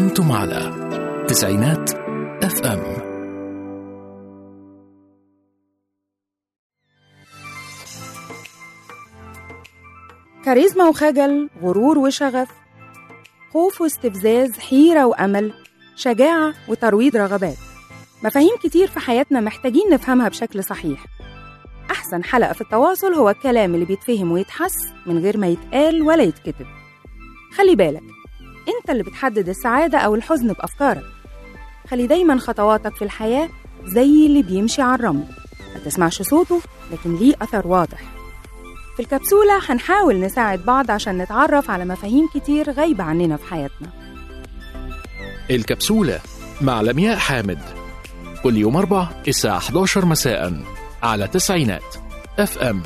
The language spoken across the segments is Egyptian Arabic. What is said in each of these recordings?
أنتم على تسعينات اف ام كاريزما وخجل غرور وشغف خوف واستفزاز حيرة وأمل شجاعة وترويض رغبات مفاهيم كتير في حياتنا محتاجين نفهمها بشكل صحيح أحسن حلقة في التواصل هو الكلام اللي بيتفهم ويتحس من غير ما يتقال ولا يتكتب خلي بالك انت اللي بتحدد السعادة أو الحزن بأفكارك خلي دايما خطواتك في الحياة زي اللي بيمشي على الرمل ما تسمعش صوته لكن ليه أثر واضح في الكبسولة هنحاول نساعد بعض عشان نتعرف على مفاهيم كتير غايبة عننا في حياتنا الكبسولة مع لمياء حامد كل يوم أربع الساعة 11 مساء على تسعينات اف ام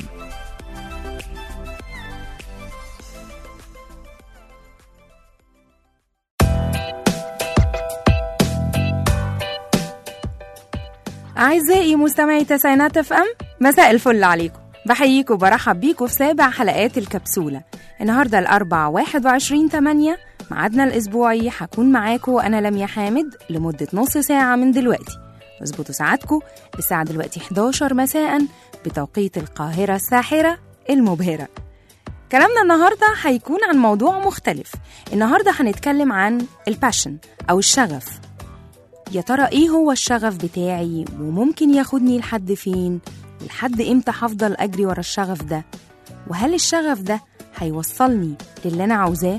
أعزائي مستمعي تسعينات اف ام مساء الفل عليكم بحييكم وبرحب بيكم في سابع حلقات الكبسولة النهاردة الأربع 21 8 ميعادنا الأسبوعي هكون معاكم أنا لميا حامد لمدة نص ساعة من دلوقتي اظبطوا ساعتكم الساعة دلوقتي 11 مساء بتوقيت القاهرة الساحرة المبهرة كلامنا النهاردة هيكون عن موضوع مختلف النهاردة هنتكلم عن الباشن أو الشغف يا ترى ايه هو الشغف بتاعي وممكن ياخدني لحد فين ولحد امتى هفضل اجري ورا الشغف ده وهل الشغف ده هيوصلني للي انا عاوزاه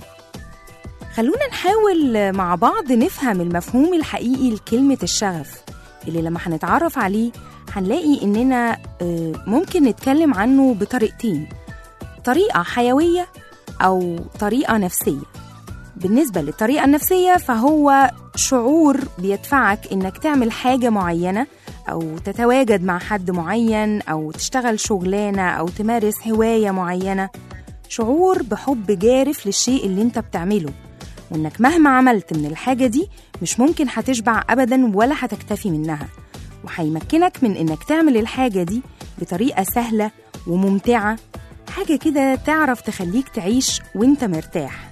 خلونا نحاول مع بعض نفهم المفهوم الحقيقي لكلمة الشغف اللي لما هنتعرف عليه هنلاقي إننا آه، ممكن نتكلم عنه بطريقتين طريقة حيوية أو طريقة نفسية بالنسبة للطريقة النفسية فهو شعور بيدفعك إنك تعمل حاجة معينة أو تتواجد مع حد معين أو تشتغل شغلانة أو تمارس هواية معينة شعور بحب جارف للشيء اللي انت بتعمله وإنك مهما عملت من الحاجة دي مش ممكن هتشبع أبدا ولا هتكتفي منها وهيمكنك من إنك تعمل الحاجة دي بطريقة سهلة وممتعة حاجة كده تعرف تخليك تعيش وانت مرتاح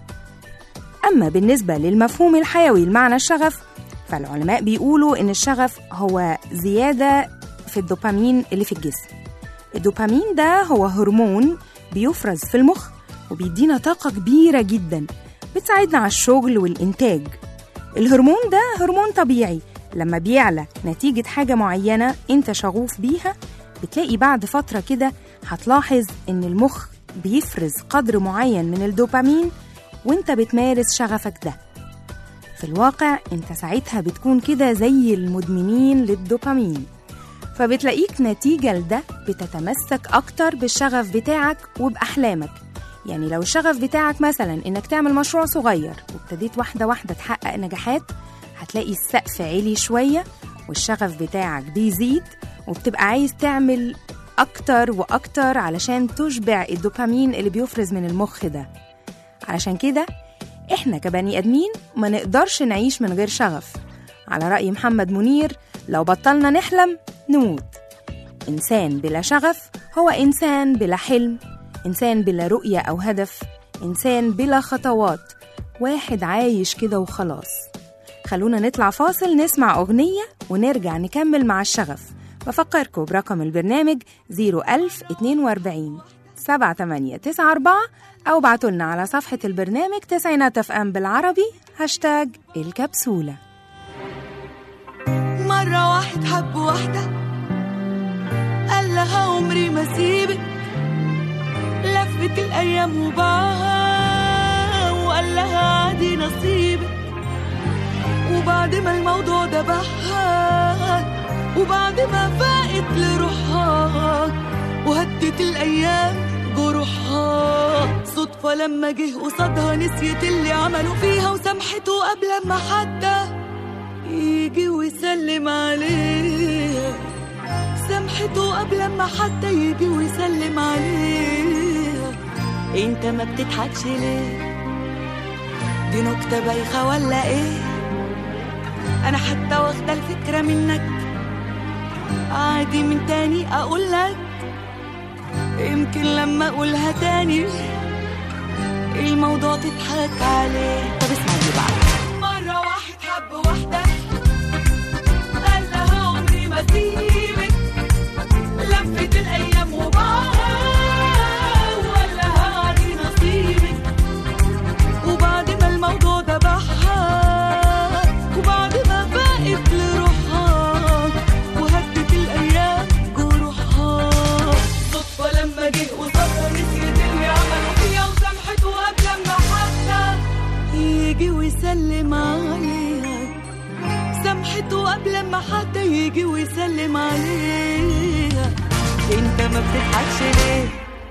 أما بالنسبة للمفهوم الحيوي لمعنى الشغف فالعلماء بيقولوا إن الشغف هو زيادة في الدوبامين اللي في الجسم الدوبامين ده هو هرمون بيفرز في المخ وبيدينا طاقة كبيرة جدا بتساعدنا على الشغل والإنتاج الهرمون ده هرمون طبيعي لما بيعلى نتيجة حاجة معينة انت شغوف بيها بتلاقي بعد فترة كده هتلاحظ إن المخ بيفرز قدر معين من الدوبامين وانت بتمارس شغفك ده في الواقع انت ساعتها بتكون كده زي المدمنين للدوبامين فبتلاقيك نتيجة لده بتتمسك أكتر بالشغف بتاعك وبأحلامك يعني لو الشغف بتاعك مثلا إنك تعمل مشروع صغير وابتديت واحدة واحدة تحقق نجاحات هتلاقي السقف عالي شوية والشغف بتاعك بيزيد وبتبقى عايز تعمل أكتر وأكتر علشان تشبع الدوبامين اللي بيفرز من المخ ده علشان كده احنا كبني ادمين ما نقدرش نعيش من غير شغف على رأي محمد منير لو بطلنا نحلم نموت إنسان بلا شغف هو إنسان بلا حلم إنسان بلا رؤية أو هدف إنسان بلا خطوات واحد عايش كده وخلاص خلونا نطلع فاصل نسمع أغنية ونرجع نكمل مع الشغف بفكركم برقم البرنامج 01042 7894 أو بعتولنا على صفحة البرنامج تسعينات اف ام بالعربي هاشتاج الكبسولة مرة واحد حب واحدة قال لها عمري ما سيبك لفت الأيام وباعها وقال لها عادي نصيبك وبعد ما الموضوع ده بحها وبعد ما فاقت لروحها وهدت الأيام جروحها صدفة لما جه قصادها نسيت اللي عملوا فيها وسامحته قبل ما حتى يجي ويسلم عليها سامحته قبل ما حتى يجي ويسلم عليها انت ما بتضحكش ليه دي نكتة بايخة ولا ايه انا حتى واخدة الفكرة منك عادي من تاني اقول لك يمكن لما اقولها تاني الموضوع تضحك عليه طب اسمع دي بقى مرة واحدة ويسلم عليها سامحته قبل ما حتى يجي ويسلم عليها انت ما بتضحكش ليه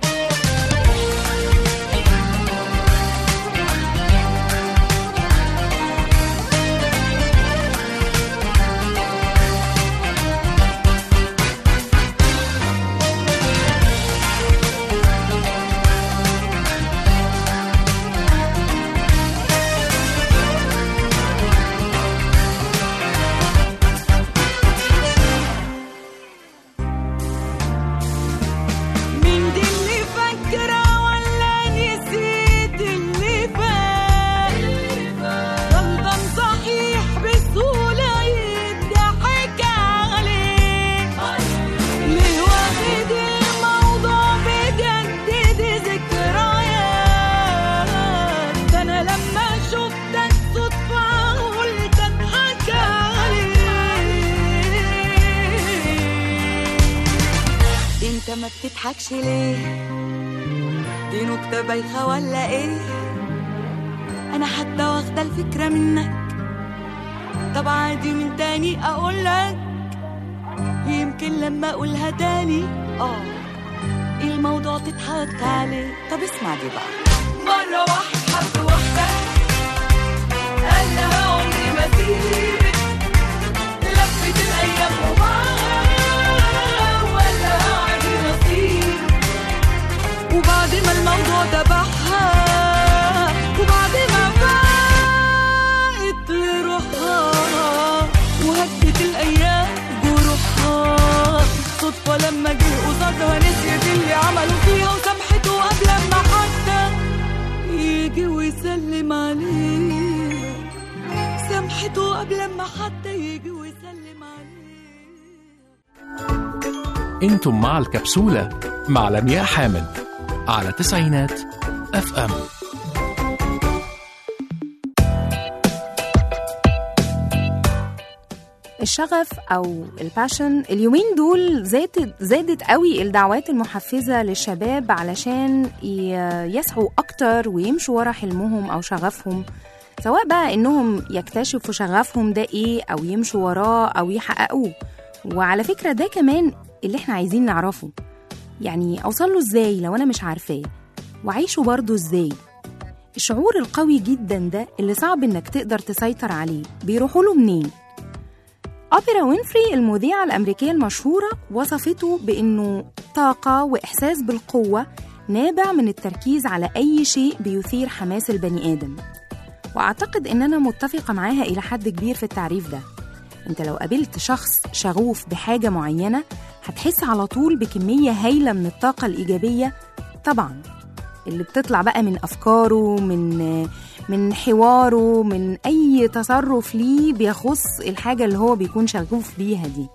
مين دي اللي فاكرة ولا نسيت اللي فات غلطان صحيح بسهولة يضحك عليه ليه واخد الموضوع بجد دي ذكريات ده انا لما شفتك صدفة قلت اضحك عليه انت ما بتضحكش ليه دي نكتة بايخة ولا ايه انا حتى واخدة الفكرة منك طب عادي من تاني اقولك يمكن لما اقولها تاني اه الموضوع تضحك عليه طب اسمع دي بقى مرة واحد حب واحدة قال لها عمري ما سيبك لفت الايام وبعها ولا عادي نصيب وبعد ما الموضوع دبحها وبعد ما فاقت لروحها وهدت الايام جروحها صدفة لما جه قصادها نسيت اللي عملوا فيها وسامحته قبل ما حتى يجي ويسلم عليه سامحته قبل ما حتى يجي ويسلم عليه انتم مع الكبسولة مع لمياء حامد على تسعينات اف ام الشغف او الباشن اليومين دول زادت زادت قوي الدعوات المحفزه للشباب علشان ي- يسعوا اكتر ويمشوا ورا حلمهم او شغفهم سواء بقى انهم يكتشفوا شغفهم ده ايه او يمشوا وراه او يحققوه وعلى فكره ده كمان اللي احنا عايزين نعرفه يعني اوصل له ازاي لو انا مش عارفاه واعيشه برضه ازاي الشعور القوي جدا ده اللي صعب انك تقدر تسيطر عليه بيروحوا له منين أوبرا وينفري المذيعة الأمريكية المشهورة وصفته بأنه طاقة وإحساس بالقوة نابع من التركيز على أي شيء بيثير حماس البني آدم وأعتقد إن أنا متفقة معاها إلى حد كبير في التعريف ده أنت لو قابلت شخص شغوف بحاجة معينة هتحس على طول بكمية هايلة من الطاقة الإيجابية طبعا اللي بتطلع بقى من أفكاره من من حواره من أي تصرف ليه بيخص الحاجة اللي هو بيكون شغوف بيها دي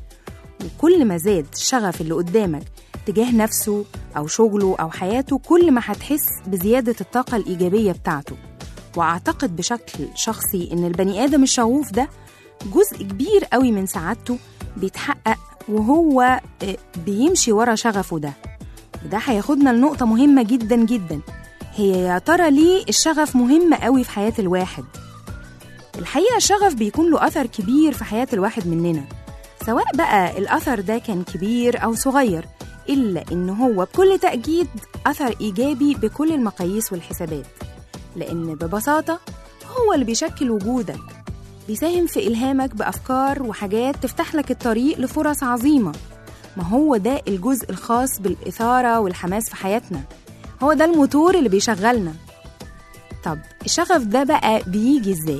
وكل ما زاد الشغف اللي قدامك تجاه نفسه أو شغله أو حياته كل ما هتحس بزيادة الطاقة الإيجابية بتاعته وأعتقد بشكل شخصي إن البني آدم الشغوف ده جزء كبير قوي من سعادته بيتحقق وهو آه، بيمشي ورا شغفه ده وده هياخدنا لنقطة مهمة جدا جدا هي يا ترى ليه الشغف مهم قوي في حياة الواحد الحقيقة الشغف بيكون له أثر كبير في حياة الواحد مننا سواء بقى الأثر ده كان كبير أو صغير إلا إن هو بكل تأكيد أثر إيجابي بكل المقاييس والحسابات لأن ببساطة هو اللي بيشكل وجودك بيساهم في إلهامك بأفكار وحاجات تفتح لك الطريق لفرص عظيمة ما هو ده الجزء الخاص بالإثارة والحماس في حياتنا هو ده الموتور اللي بيشغلنا طب الشغف ده بقى بيجي ازاي؟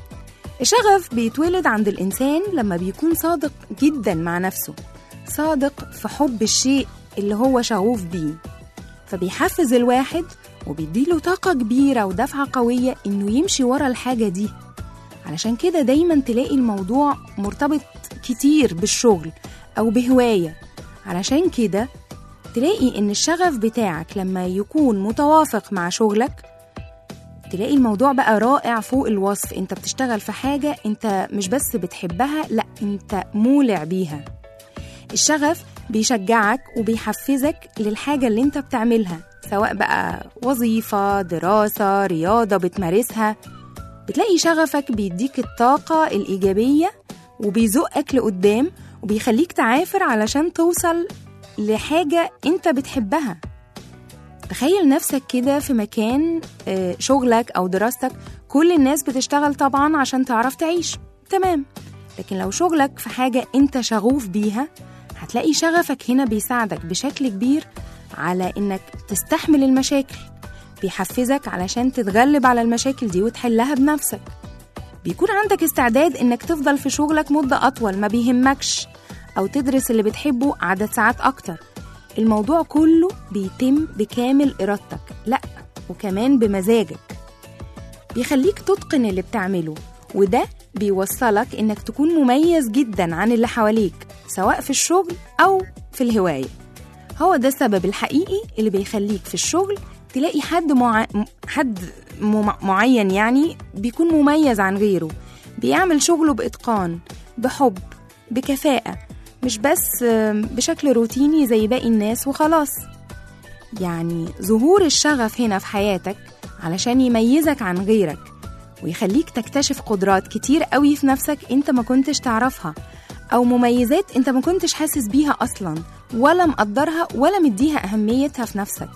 الشغف بيتولد عند الإنسان لما بيكون صادق جدا مع نفسه صادق في حب الشيء اللي هو شغوف بيه فبيحفز الواحد وبيديله طاقة كبيرة ودفعة قوية إنه يمشي ورا الحاجة دي علشان كده دايما تلاقي الموضوع مرتبط كتير بالشغل أو بهواية علشان كده تلاقي إن الشغف بتاعك لما يكون متوافق مع شغلك تلاقي الموضوع بقى رائع فوق الوصف انت بتشتغل في حاجة انت مش بس بتحبها لا انت مولع بيها الشغف بيشجعك وبيحفزك للحاجة اللي انت بتعملها سواء بقى وظيفة دراسة رياضة بتمارسها بتلاقي شغفك بيديك الطاقة الإيجابية وبيزقك لقدام وبيخليك تعافر علشان توصل لحاجة انت بتحبها تخيل نفسك كده في مكان آه، شغلك أو دراستك كل الناس بتشتغل طبعا عشان تعرف تعيش تمام لكن لو شغلك في حاجة انت شغوف بيها هتلاقي شغفك هنا بيساعدك بشكل كبير على انك تستحمل المشاكل بيحفزك علشان تتغلب على المشاكل دي وتحلها بنفسك بيكون عندك استعداد انك تفضل في شغلك مدة أطول ما بيهمكش أو تدرس اللي بتحبه عدد ساعات أكتر الموضوع كله بيتم بكامل إرادتك لأ وكمان بمزاجك بيخليك تتقن اللي بتعمله وده بيوصلك إنك تكون مميز جدا عن اللي حواليك سواء في الشغل أو في الهواية هو ده السبب الحقيقي اللي بيخليك في الشغل تلاقي حد مع... حد مم... معين يعني بيكون مميز عن غيره بيعمل شغله بإتقان بحب بكفاءة مش بس آم، بشكل روتيني زي باقي الناس وخلاص يعني ظهور الشغف هنا في حياتك علشان يميزك عن غيرك ويخليك تكتشف قدرات كتير قوي في نفسك انت ما كنتش تعرفها او مميزات انت ما كنتش حاسس بيها اصلا ولا مقدرها ولا مديها اهميتها في نفسك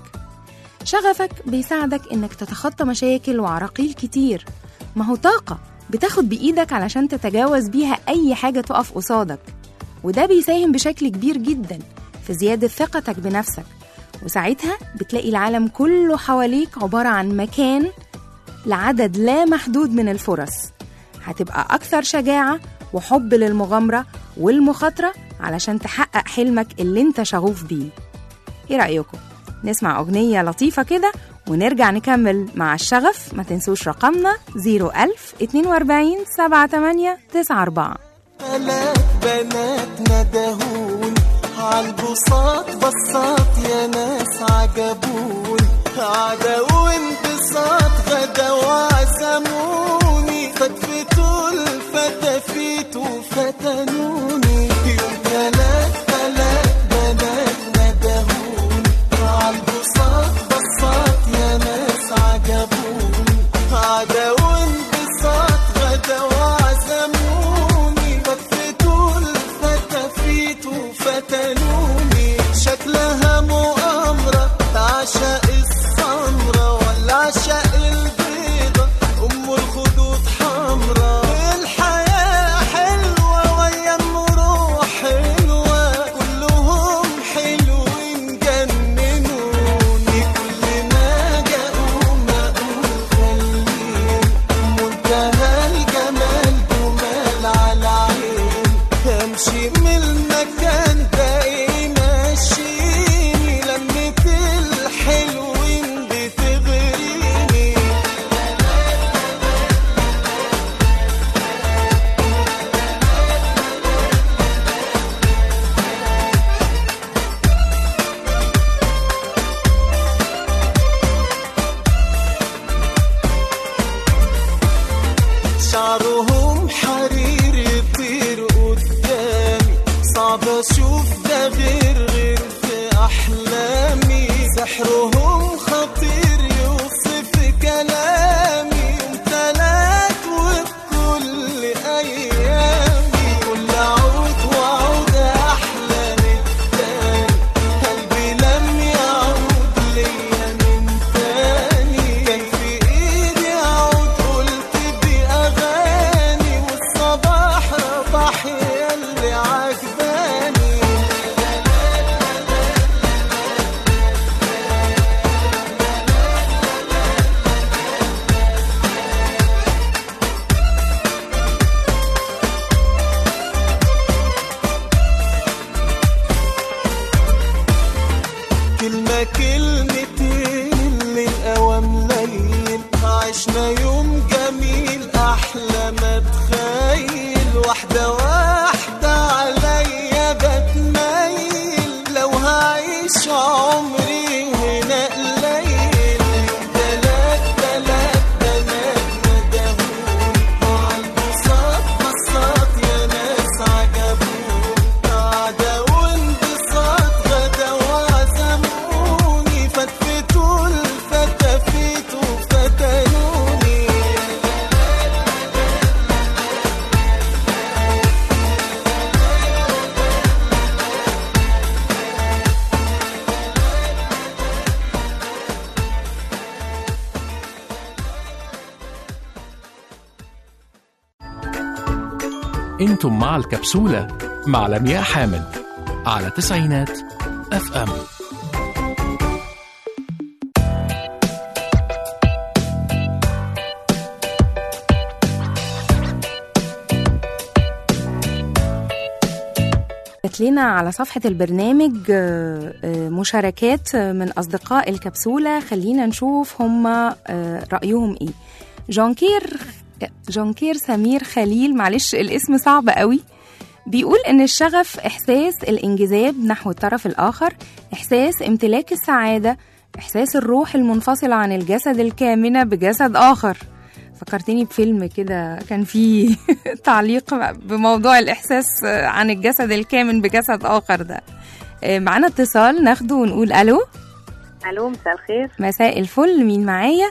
شغفك بيساعدك انك تتخطى مشاكل وعراقيل كتير ما هو طاقة بتاخد بإيدك علشان تتجاوز بيها أي حاجة تقف قصادك وده بيساهم بشكل كبير جدا في زيادة ثقتك بنفسك وساعتها بتلاقي العالم كله حواليك عبارة عن مكان لعدد لا محدود من الفرص هتبقى أكثر شجاعة وحب للمغامرة والمخاطرة علشان تحقق حلمك اللي انت شغوف بيه ايه رأيكم؟ نسمع أغنية لطيفة كده ونرجع نكمل مع الشغف ما تنسوش رقمنا 01000 42 78 94 ثلاث بنات ندهون عالبساط بساط يا ناس عجبون عدا وانبساط غدا وعزموني فتفتوا الفتافيت وفتنوني يوم ثلاث ثلاث بنات ندهون عالبساط بساط يا ناس عجبون عدا وانبساط غدا وعزموني فتفتوا الفتافيت وفتنوني شكلها مؤامرة عشاء السمرة ولا عشاء البيضة أم الخدود حمرا الحياة حلوة ويا المروح حلوة كلهم حلوين جننوني كل ما جاءوا ما خلين منتهى الجمال جمال على عين امشي من المكان ده ايه ماشيني لمة الحلوين بتغريني شعرهم حرير يطير قدامي صعب اشوف ده غير غير في احلامي سحرهم خطير يوصف كلامي يوم تلات وبكل ايامي كل عود وعود احلى من التاني قلبي لم يعود ليا من تاني كان في ايدي عود قلت دي اغاني والصباح رباح يا اللي عجباني كلمة كلمتين للأوام ليل عشنا يوم جميل أحلى ما تخيل واحدة واحدة عليا بتميل لو هعيش عمري هنا قليل تلات تلات بنات ندهون عالبساط بساط يا ناس عجبون قعدة وانبساط غدا وعزموني فتفتوا الفتافيت وفتنوني انتم مع الكبسولة مع لمياء حامد على تسعينات اف ام جات لنا على صفحة البرنامج آه، آه، مشاركات من أصدقاء الكبسولة خلينا نشوف هم آه، رأيهم إيه جونكير جونكير سمير خليل معلش الاسم صعب قوي بيقول إن الشغف إحساس الانجذاب نحو الطرف الآخر إحساس امتلاك السعادة إحساس الروح المنفصلة عن الجسد الكامنة بجسد آخر فكرتني بفيلم كده كان فيه تعليق بموضوع الإحساس عن الجسد الكامن بجسد آخر ده آه، معانا اتصال ناخده ونقول ألو الو مساء الخير مساء الفل مين معايا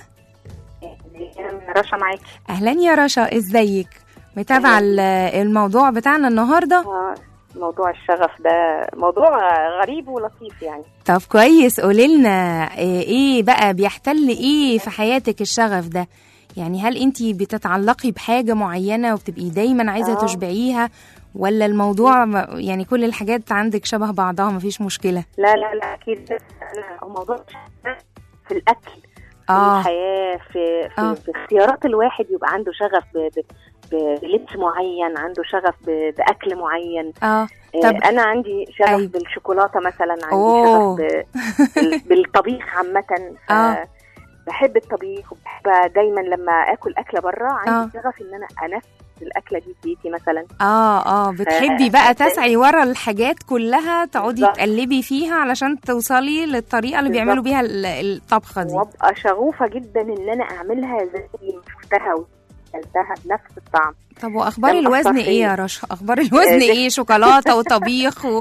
رشا معاكي أهلا يا رشا إزيك متابعة ال- الموضوع بتاعنا النهاردة آه، موضوع الشغف ده موضوع غريب ولطيف يعني طب كويس قوليلنا آه، إيه بقى بيحتل إيه في حياتك الشغف ده يعني هل انتي بتتعلقي بحاجة معينة وبتبقي دايما عايزة آه. تشبعيها ولا الموضوع م- يعني كل الحاجات عندك شبه بعضها مفيش مشكلة لا لا لا اكيد بس انا هو موضوع الشغف في الاكل في آه. الحياه في في, آه. في اختيارات الواحد يبقى عنده شغف ب- ب- ب- بلبس معين عنده شغف ب- باكل معين اه آه، طب انا عندي شغف أيوة. بالشوكولاته مثلا عندي أوه. شغف ب- بال- بالطبيخ عامه ف- آه. بحب الطبيخ وبحب دايما لما اكل اكله بره عندي آه. شغف ان انا انفذ الاكله دي في بيتي مثلا اه اه بتحبي بقى فأحس- تسعي ورا الحاجات كلها تقعدي بالظبط. تقلبي فيها علشان توصلي للطريقة اللي بيعملوا بالظبط. بيها ال- الطبخة دي وابقى شغوفه جدا ان انا اعملها زي ما شفتها وكلتها بنفس الطعم طب واخبار ده الوزن مأثر ايه يا فيا. رشا اخبار الوزن آه، ايه شوكولاته وطبيخ و...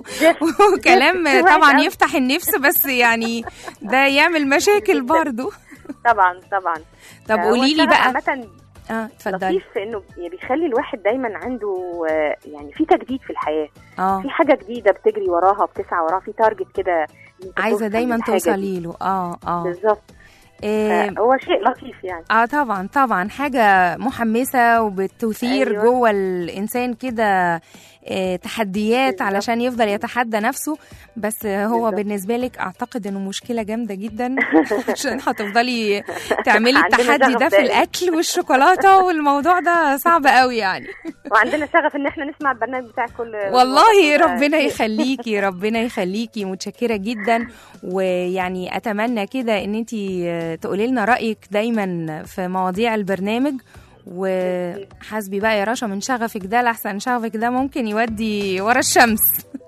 وكلام زفت طبعا أوي. يفتح النفس بس يعني ده يعمل مشاكل جداً. برضو طبعا طبعا طب هو قولي لي الشغف بقى عامه اه اتفضلي لطيف في انه بيخلي الواحد دايما عنده آه، يعني في تجديد في الحياه اه في حاجه جديده بتجري وراها بتسعى وراها في تارجت كده إنت عايزه توصل دايما للحاجة دي. توصلي له اه اه بالظبط إيه هو شيء لطيف يعني اه طبعا طبعا حاجة محمسة وبتثير أيوة. جوه الإنسان كده آه، تحديات بالظبط. علشان يفضل يتحدى نفسه بس هو بالظبط. بالنسبة لك أعتقد إنه مشكلة جامدة جدا عشان هتفضلي تعملي عندنا التحدي شغف ده في دائم. الأكل والشوكولاتة والموضوع ده صعب قوي يعني وعندنا شغف ان احنا نسمع البرنامج بتاع كل والله مرة. ربنا يخليكي ربنا يخليكي متشكرة جدا ويعني أتمنى كده إن أنت تقولي لنا رأيك دايما في مواضيع البرنامج وحاسبي بقى يا رشا من شغفك ده لحسن شغفك ده ممكن يودي ورا الشمس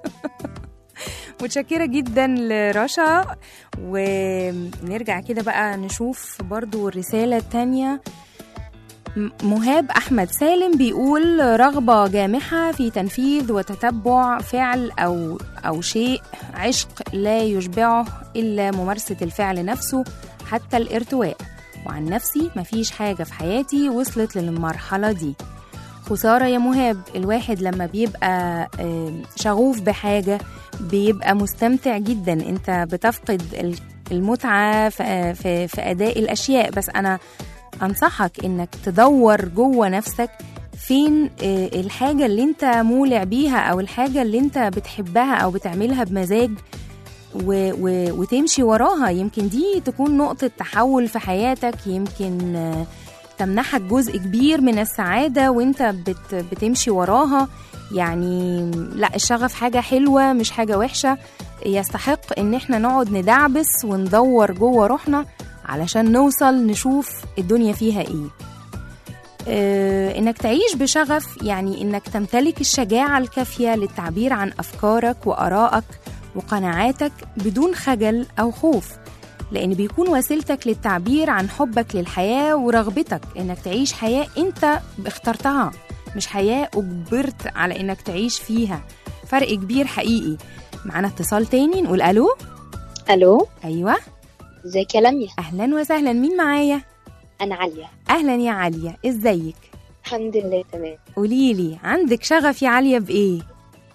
متشكرة جدا لرشا ونرجع كده بقى نشوف برضو الرسالة التانية م- مهاب أحمد سالم بيقول رغبة جامحة في تنفيذ وتتبع فعل أو أو شيء عشق لا يشبعه إلا ممارسة الفعل نفسه حتى الارتواء وعن نفسي مفيش حاجة في حياتي وصلت للمرحلة دي خسارة يا مهاب الواحد لما بيبقى آم، شغوف بحاجة بيبقى مستمتع جدا انت بتفقد ال- المتعة في, في, في أداء الأشياء بس أنا أنصحك إنك تدور جوه نفسك فين آه، الحاجة اللي انت مولع بيها أو الحاجة اللي انت بتحبها أو بتعملها بمزاج و و وتمشي وراها يمكن دي تكون نقطة تحول في حياتك يمكن آه، تمنحك جزء كبير من السعادة وانت بت بتمشي وراها يعني لا الشغف حاجة حلوة مش حاجة وحشة يستحق ان احنا نقعد ندعبس وندور جوه روحنا علشان نوصل نشوف الدنيا فيها ايه آه، انك تعيش بشغف يعني انك تمتلك الشجاعة الكافية للتعبير عن افكارك وارائك وقناعاتك بدون خجل او خوف لان بيكون وسيلتك للتعبير عن حبك للحياة ورغبتك انك تعيش حياة انت اخترتها مش حياة اجبرت على انك تعيش فيها فرق كبير حقيقي معانا اتصال تاني نقول الو الو ايوه ازيك يا لميا اهلا وسهلا مين معايا انا عليا اهلا يا عالية ازيك الحمد لله تمام قوليلي عندك شغف يا عالية بايه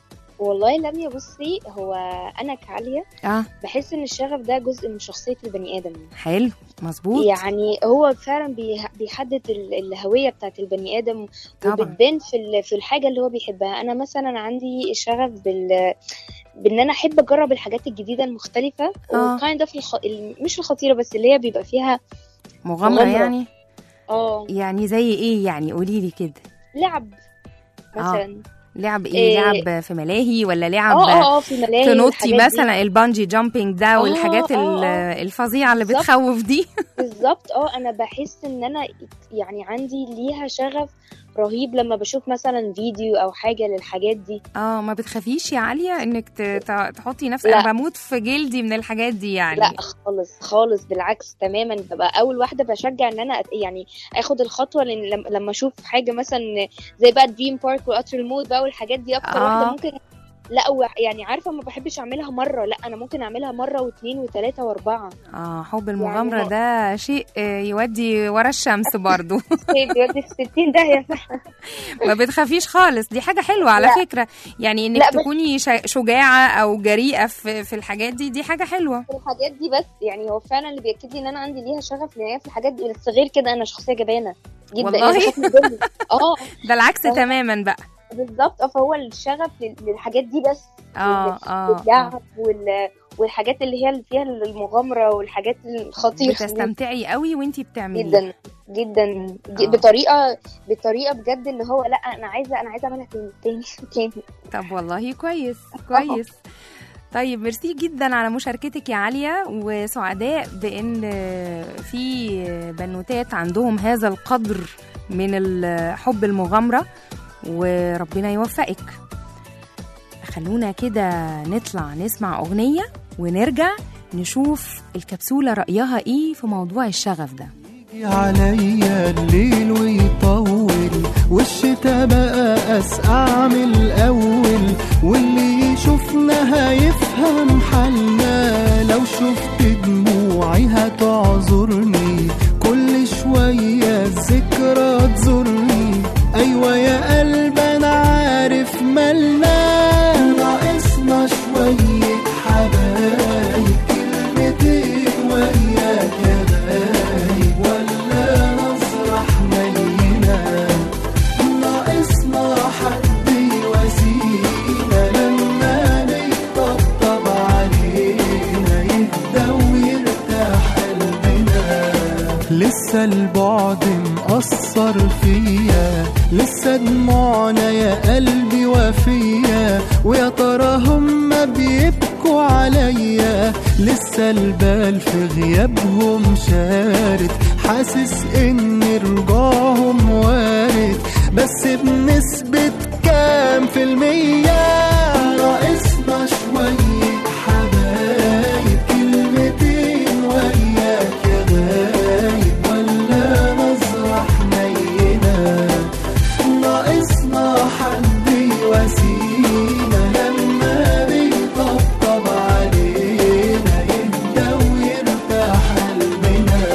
والله لميا بصي هو انا كعاليه اه بحس ان الشغف ده جزء من شخصيه البني ادم حلو مظبوط يعني هو فعلا بيه- بيحدد ال- الهويه بتاعت البني ادم طبعا وبتبان في ال- في الحاجه اللي هو بيحبها انا مثلا عندي شغف بال بان انا احب اجرب الحاجات الجديده المختلفه آه. وكايند اوف الخ... ال- مش الخطيره بس اللي هي بيبقى فيها مغامرة مغامرة. يعني اه يعني زي ايه يعني قولي لي كده لعب مثلا لعب ايه إيه. لعب في ملاهي ولا لعب اه اه اه في ملاهي تنطي والحاجات دي. مثلا البانجي جامبينج ده آه، والحاجات آه، ال- آه. الفظيعه اللي بالظبط. بتخوف دي بالظبط اه انا بحس ان انا يعني عندي ليها شغف رهيب لما بشوف مثلا فيديو او حاجه للحاجات دي اه ما بتخافيش يا عاليه انك ت- ت- تحطي نفسك لا. انا بموت في جلدي من الحاجات دي يعني لا خالص خالص بالعكس تماما ببقى اول واحده بشجع ان انا أت- يعني اخد الخطوه لان لما- لما اشوف حاجه مثلا زي بقى دريم بارك وقطر الموت بقى والحاجات دي اكتر آه. واحده ممكن لا و- يعني عارفه ما بحبش اعملها مره لا انا ممكن اعملها مره واثنين وثلاثه واربعه اه حب المغامره هو- ده شيء آه، يودي ورا الشمس برضو بيودي في 60 داهيه ما بتخافيش خالص دي حاجه حلوه على لا. فكره يعني انك لا، بس- تكوني شا- شجاعه او جريئه في في الحاجات دي دي حاجه حلوه في الحاجات دي بس يعني هو فعلا اللي بياكد لي ان انا عندي ليها شغف لان هي في الحاجات دي بس غير كده انا شخصيه جبانه جدا والله؟ أنا بخاف من الدنيا. اه ده العكس آه. تماما بقى بالظبط اه فهو الشغف لل- للحاجات دي بس اه اه آه. اللعب وال... والحاجات اللي هي اللي فيها المغامره والحاجات الخطيره دي. بتستمتعي قوي وانتي بتعملي جدا جدا ج- آه. بطريقه بطريقه بجد اللي هو لا انا عايزه انا عايزه اعملها تاني تاني تاني طب والله كويس كويس طيب ميرسي جدا على مشاركتك يا عالية وسعداء بأن في بنوتات عندهم هذا القدر من ال- حب المغامرة وربنا يوفقك خلونا كده نطلع نسمع أغنية ونرجع نشوف الكبسولة رأيها إيه في موضوع الشغف ده عليا الليل ويطول والشتا بقى اسقع من الاول واللي يشوفنا هيفهم حالنا لو شفت دموعي هتعذرني كل شوية الذكرى تزورني ايوه يا قلب انا عارف مالنا ناقصنا شوية حبايب كلمتين وياك يا غايب ولا نصرح ملينا ناقصنا حد يواسينا لما نطبطب علينا يهدى ويرتاح قلبنا لسه البعد مأثر فيا لسه دموعنا يا قلبي وفيا ويا ترى هما بيبكوا عليا لسه البال في غيابهم شارد حاسس ان رجوعهم وارد بس بنسبة كام في المية ناقصنا شوية حبايب كلمتين وياك يا غايب ولا نزرع حنينا ناقصنا حد يواسينا لما بيطبطب علينا يهدى ويرتاح قلبنا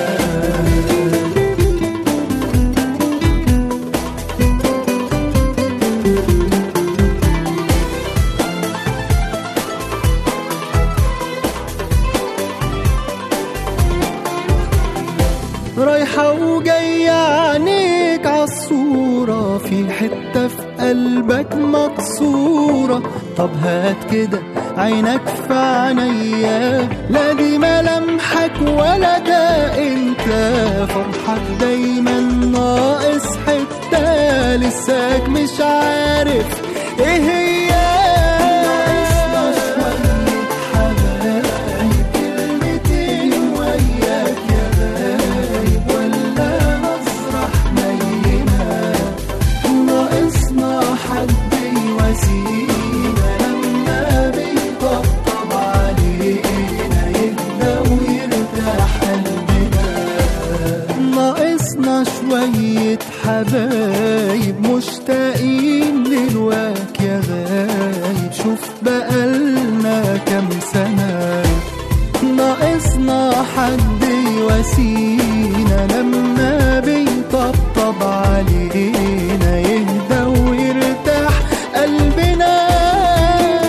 رايحة وجاية عينيك عالصورة في حتة في قلبك مكسورة طب هات كده عينك في عينيا لا دي ملامحك ولا ده انت فرحك دايما ناقص حتة لساك مش عارف ايه هي ناقصنا شوية حبايب كلمتين وياك يا غايب ولا نصرح مينا ناقصنا حد يواسينا لما بيطبطب علينا يهدى ويرتاح قلبنا ناقصنا شوية حبايب مشتاقين للواك يا غايب شوف بقالنا كام سنة ناقصنا حد يواسينا لما بيطبطب علينا يهدى ويرتاح قلبنا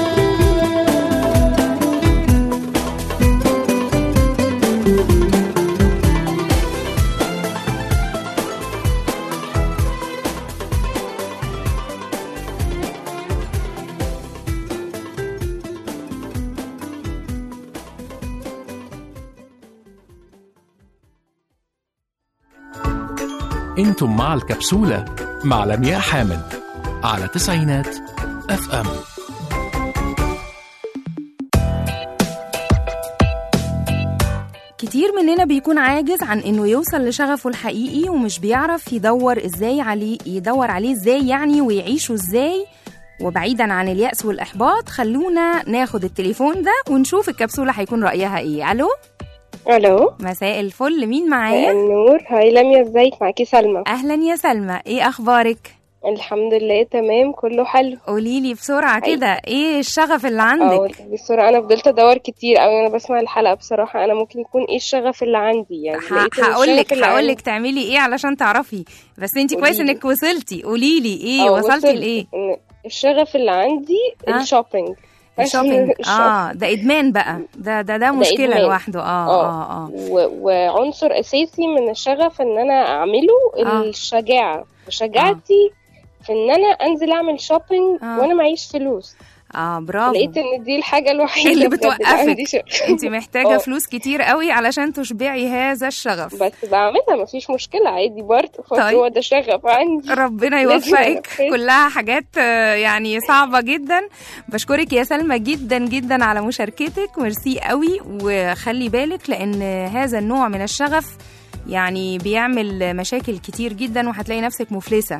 انتم مع الكبسولة مع لمياء حامد على تسعينات اف ام كتير مننا بيكون عاجز عن انه يوصل لشغفه الحقيقي ومش بيعرف يدور ازاي عليه يدور عليه ازاي يعني ويعيشه ازاي وبعيدا عن اليأس والإحباط خلونا ناخد التليفون ده ونشوف الكبسولة هيكون رأيها ايه ألو الو مساء الفل مين مساء معايا النور هاي لميا ازيك معاكي سلمى أهلا يا سلمى ايه أخبارك الحمد لله تمام كله حلو قوليلي بسرعة أي. كده ايه الشغف اللي اه عندك بسرعة انا فضلت ادور كتير قوي انا بسمع الحلقة بصراحة انا ممكن يكون ايه الشغف اللي عندي يعني لقيت إن هقولك الشغف اللي هقولك عندي- تعملي ايه علشان تعرفي بس انتي كويس قوليلي. انك وصلتي قوليلي ايه اه وصلتي وصلت لايه إن الشغف اللي عندي اه. الشوبينج الشوبينج الشوبينج. اه ده ادمان بقى ده ده ده مشكله إدمان. لوحده اه اه اه و- وعنصر اساسي من الشغف ان انا اعمله آه. الشجاعة وشجاعتي في ان انا انزل اعمل شوبينج آه. وانا معيش فلوس اه برافو لقيت ان دي الحاجة الوحيدة اللي بجد عندي بتوقفك شغف. انت محتاجه اه. فلوس كتير قوي علشان تشبعي هذا الشغف بس بعملها مفيش مشكلة عادي برضه طيب. هو ده شغف عندي ربنا لازم يوفقك أنفذ. كلها حاجات آه، يعني صعبة جدا بشكرك يا سلمى جدا جدا على مشاركتك ميرسي قوي وخلي بالك لأن هذا النوع من الشغف يعني بيعمل مشاكل كتير جدا وهتلاقي نفسك مفلسة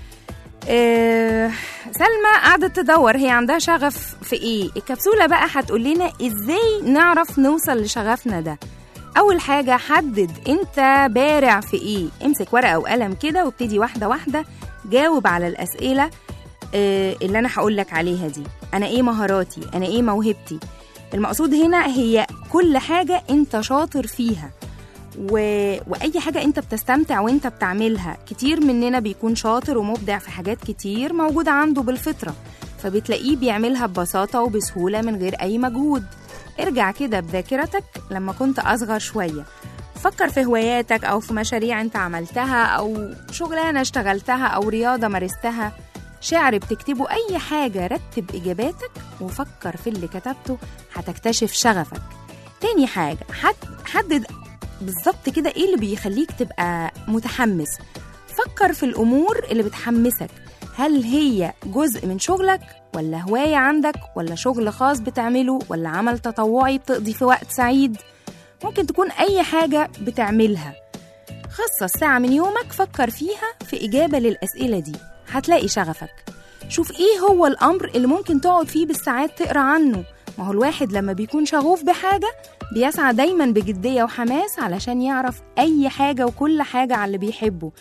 آه، سلمى قعدت تدور هي عندها شغف في ايه الكبسولة بقى هتقول لنا ازاي نعرف نوصل لشغفنا ده اول حاجة حدد انت بارع في ايه امسك ورقة وقلم كده وابتدي واحدة واحدة جاوب على الاسئلة آه، اللي انا هقولك عليها دي انا ايه مهاراتي انا ايه موهبتي المقصود هنا هي كل حاجة انت شاطر فيها و... واي حاجه انت بتستمتع وانت بتعملها كتير مننا بيكون شاطر ومبدع في حاجات كتير موجوده عنده بالفطره فبتلاقيه بيعملها ببساطه وبسهوله من غير اي مجهود ارجع كده بذاكرتك لما كنت اصغر شويه فكر في هواياتك او في مشاريع انت عملتها او شغلانه اشتغلتها او رياضه مارستها شعر بتكتبه اي حاجه رتب اجاباتك وفكر في اللي كتبته هتكتشف شغفك تاني حاجه حد حدد بالظبط كده ايه اللي بيخليك تبقى متحمس فكر في الامور اللي بتحمسك هل هي جزء من شغلك ولا هوايه عندك ولا شغل خاص بتعمله ولا عمل تطوعي بتقضي في وقت سعيد ممكن تكون اي حاجه بتعملها خصص ساعه من يومك فكر فيها في اجابه للاسئله دي هتلاقي شغفك شوف ايه هو الامر اللي ممكن تقعد فيه بالساعات تقرا عنه ما هو الواحد لما بيكون شغوف بحاجه بيسعى دايما بجدية وحماس علشان يعرف أي حاجة وكل حاجة على اللي بيحبه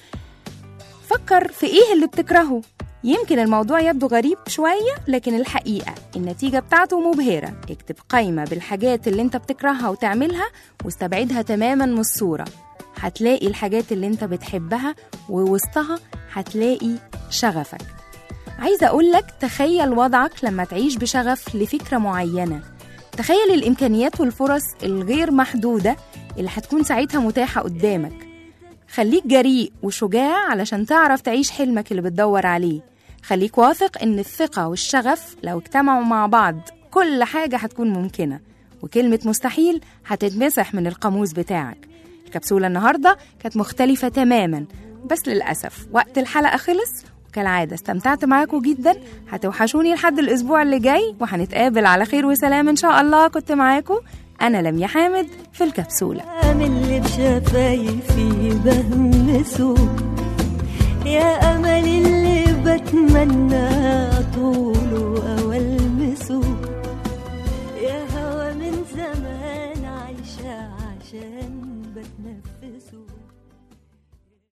فكر في إيه اللي بتكرهه يمكن الموضوع يبدو غريب شوية لكن الحقيقة النتيجة بتاعته مبهرة اكتب قايمة بالحاجات اللي انت بتكرهها وتعملها واستبعدها تماما من الصورة هتلاقي الحاجات اللي انت بتحبها ووسطها هتلاقي شغفك عايزة أقولك تخيل وضعك لما تعيش بشغف لفكرة معينة تخيل الإمكانيات والفرص الغير محدودة اللي هتكون ساعتها متاحة قدامك خليك جريء وشجاع علشان تعرف تعيش حلمك اللي بتدور عليه خليك واثق إن الثقة والشغف لو اجتمعوا مع بعض كل حاجة هتكون ممكنة وكلمة مستحيل هتتمسح من القاموس بتاعك الكبسولة النهاردة كانت مختلفة تماما بس للأسف وقت الحلقة خلص وكالعادة استمتعت معاكم جدا هتوحشوني لحد الأسبوع اللي جاي وهنتقابل على خير وسلام إن شاء الله كنت معاكم أنا لميا حامد في الكبسولة من اللي بشفايفي بهمسه يا أمل اللي بتمنى طوله أو ألمسه يا هوا من زمان عايشة عشان بتنفسه